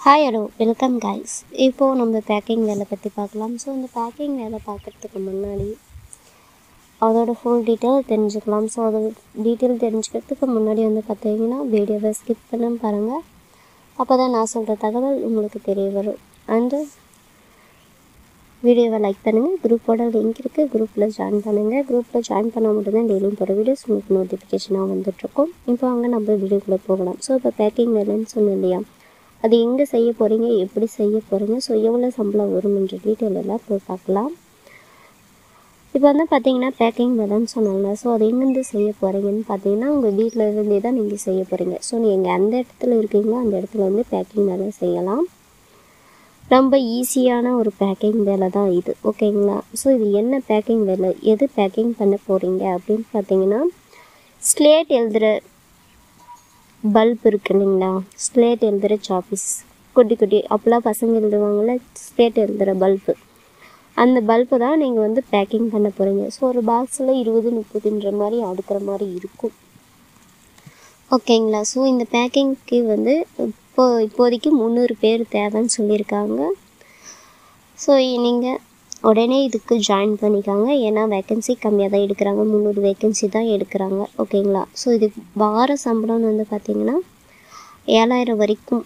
hi hello welcome guys இப்போது நம்ம packing வேலை பற்றி பார்க்கலாம் ஸோ இந்த பேக்கிங் வேலை பார்க்குறதுக்கு முன்னாடி அதோட ஃபுல் டீட்டெயில் தெரிஞ்சுக்கலாம் ஸோ அதோட டீட்டெயில் தெரிஞ்சுக்கிறதுக்கு முன்னாடி வந்து பார்த்தீங்கன்னா வீடியோவை ஸ்கிப் பண்ண பாருங்கள் அப்போ தான் நான் சொல்கிற தகவல் உங்களுக்கு தெரிய வரும் அண்டு வீடியோவை லைக் பண்ணுங்கள் குரூப்போட லிங்க் இருக்குது குரூப்பில் ஜாயின் பண்ணுங்கள் குரூப்பில் ஜாயின் பண்ணால் மட்டும்தான் டெய்லியும் போகிற வீடியோஸ் உங்களுக்கு நோட்டிஃபிகேஷனாக வந்துட்டுருக்கும் இப்போ அங்கே நம்ம வீடியோக்குள்ளே போகலாம் ஸோ இப்போ பேக்கிங் வேலைன்னு சொன்னேன் இல்லையா அது எங்கே செய்ய போகிறீங்க எப்படி செய்ய போகிறீங்க ஸோ எவ்வளோ சம்பளம் வரும்ன்ற டீட்டெயில் எல்லாம் போய் பார்க்கலாம் இப்போ வந்து பார்த்தீங்கன்னா பேக்கிங் வேலைன்னு சொன்னாங்க ஸோ அது எங்கேருந்து செய்ய போகிறீங்கன்னு பார்த்தீங்கன்னா உங்கள் வீட்டில் இருந்தே தான் நீங்கள் செய்ய போகிறீங்க ஸோ நீங்கள் எந்த இடத்துல இருக்கீங்களோ அந்த இடத்துல வந்து பேக்கிங் வேலை செய்யலாம் ரொம்ப ஈஸியான ஒரு பேக்கிங் வேலை தான் இது ஓகேங்களா ஸோ இது என்ன பேக்கிங் வேலை எது பேக்கிங் பண்ண போகிறீங்க அப்படின்னு பார்த்தீங்கன்னா ஸ்லேட் எழுதுகிற பல்ப் இருக்கு இல்லைங்களா ஸ்லேட் எழுதுகிற சாப்பீஸ் குட்டி குட்டி அப்போல்லாம் பசங்க எழுதுவாங்கள்ல ஸ்லேட் எழுதுகிற பல்பு அந்த பல்பு தான் நீங்கள் வந்து பேக்கிங் பண்ண போகிறீங்க ஸோ ஒரு பாக்ஸில் இருபது முப்பதுன்ற மாதிரி அடுக்கிற மாதிரி இருக்கும் ஓகேங்களா ஸோ இந்த பேக்கிங்க்கு வந்து இப்போ இப்போதைக்கு முந்நூறு பேர் தேவைன்னு சொல்லியிருக்காங்க ஸோ நீங்கள் உடனே இதுக்கு ஜாயின் பண்ணிக்காங்க ஏன்னா வேக்கன்சி கம்மியாக தான் எடுக்கிறாங்க முந்நூறு வேக்கன்சி தான் எடுக்கிறாங்க ஓகேங்களா ஸோ இது வார சம்பளம்னு வந்து பார்த்திங்கன்னா ஏழாயிரம் வரைக்கும்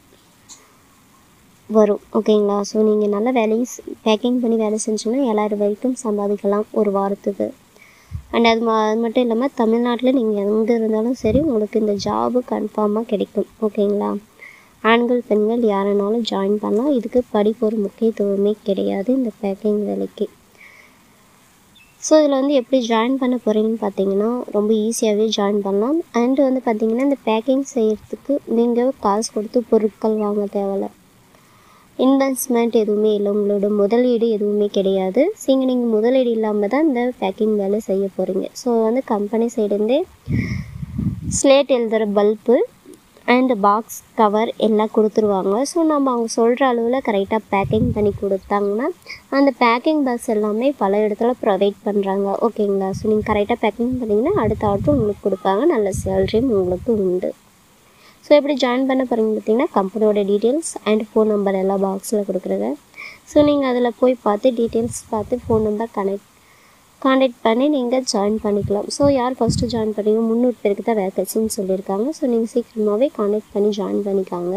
வரும் ஓகேங்களா ஸோ நீங்கள் நல்ல வேலையும் பேக்கிங் பண்ணி வேலை செஞ்சீங்கன்னா ஏழாயிரம் வரைக்கும் சம்பாதிக்கலாம் ஒரு வாரத்துக்கு அண்ட் அது மா- அது மட்டும் இல்லாமல் தமிழ்நாட்டில் நீங்கள் எங்கே இருந்தாலும் சரி உங்களுக்கு இந்த ஜாபு கன்ஃபார்மாக கிடைக்கும் ஓகேங்களா ஆண்கள் பெண்கள் யாருனாலும் ஜாயின் பண்ணலாம் இதுக்கு படிப்பு ஒரு முக்கியத்துவமே கிடையாது இந்த பேக்கிங் வேலைக்கு ஸோ இதில் வந்து எப்படி ஜாயின் பண்ண போகிறீங்கன்னு பார்த்தீங்கன்னா ரொம்ப ஈஸியாகவே ஜாயின் பண்ணலாம் அண்ட் வந்து பார்த்தீங்கன்னா இந்த பேக்கிங் செய்கிறதுக்கு நீங்கள் காசு கொடுத்து பொருட்கள் வாங்க தேவையில்ல இன்வெஸ்ட்மெண்ட் எதுவுமே இல்லை உங்களோட முதலீடு எதுவுமே கிடையாது சரிங்க நீங்கள் முதலீடு இல்லாமல் தான் இந்த பேக்கிங் வேலை செய்ய போகிறீங்க ஸோ வந்து கம்பெனி சைடுந்தே ஸ்லேட் எழுதுகிற பல்பு அண்ட் பாக்ஸ் கவர் எல்லாம் கொடுத்துருவாங்க ஸோ நம்ம அவங்க சொல்கிற அளவில் கரெக்டாக பேக்கிங் பண்ணி கொடுத்தாங்கன்னா அந்த பேக்கிங் பாக்ஸ் எல்லாமே பல இடத்துல ப்ரொவைட் பண்ணுறாங்க ஓகேங்களா ஸோ நீங்கள் கரெக்டாக பேக்கிங் பண்ணிங்கன்னா அடுத்த ஆர்டர் உங்களுக்கு கொடுப்பாங்க நல்ல சேலரியும் உங்களுக்கு உண்டு ஸோ எப்படி ஜாயின் பண்ண போகிறீங்க பார்த்தீங்கன்னா கம்பெனியோட டீட்டெயில்ஸ் அண்ட் ஃபோன் நம்பர் எல்லாம் பாக்ஸில் கொடுக்குறது ஸோ நீங்கள் அதில் போய் பார்த்து டீட்டெயில்ஸ் பார்த்து ஃபோன் நம்பர் கனெக்ட் காண்டாக்ட் பண்ணி நீங்கள் ஜாயின் பண்ணிக்கலாம் ஸோ யார் ஃபஸ்ட்டு ஜாயின் பண்ணீங்க முந்நூறு பேருக்கு தான் வேக்கன்சின்னு சொல்லியிருக்காங்க ஸோ நீங்கள் சீக்கிரமாகவே காண்டாக்ட் பண்ணி ஜாயின் பண்ணிக்காங்க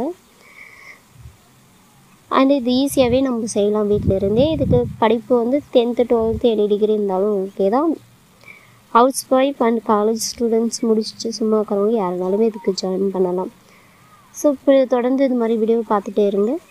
அண்ட் இது ஈஸியாகவே நம்ம செய்யலாம் வீட்டில் இருந்தே இதுக்கு படிப்பு வந்து டென்த்து டுவெல்த்து எனி டிகிரி இருந்தாலும் ஓகே தான் housewife and college students முடிச்சுட்டு சும்மா இருக்கிறவங்க யாருனாலுமே இதுக்கு ஜாயின் பண்ணலாம் ஸோ இப்போ தொடர்ந்து இது மாதிரி வீடியோ பார்த்துட்டே இருங்க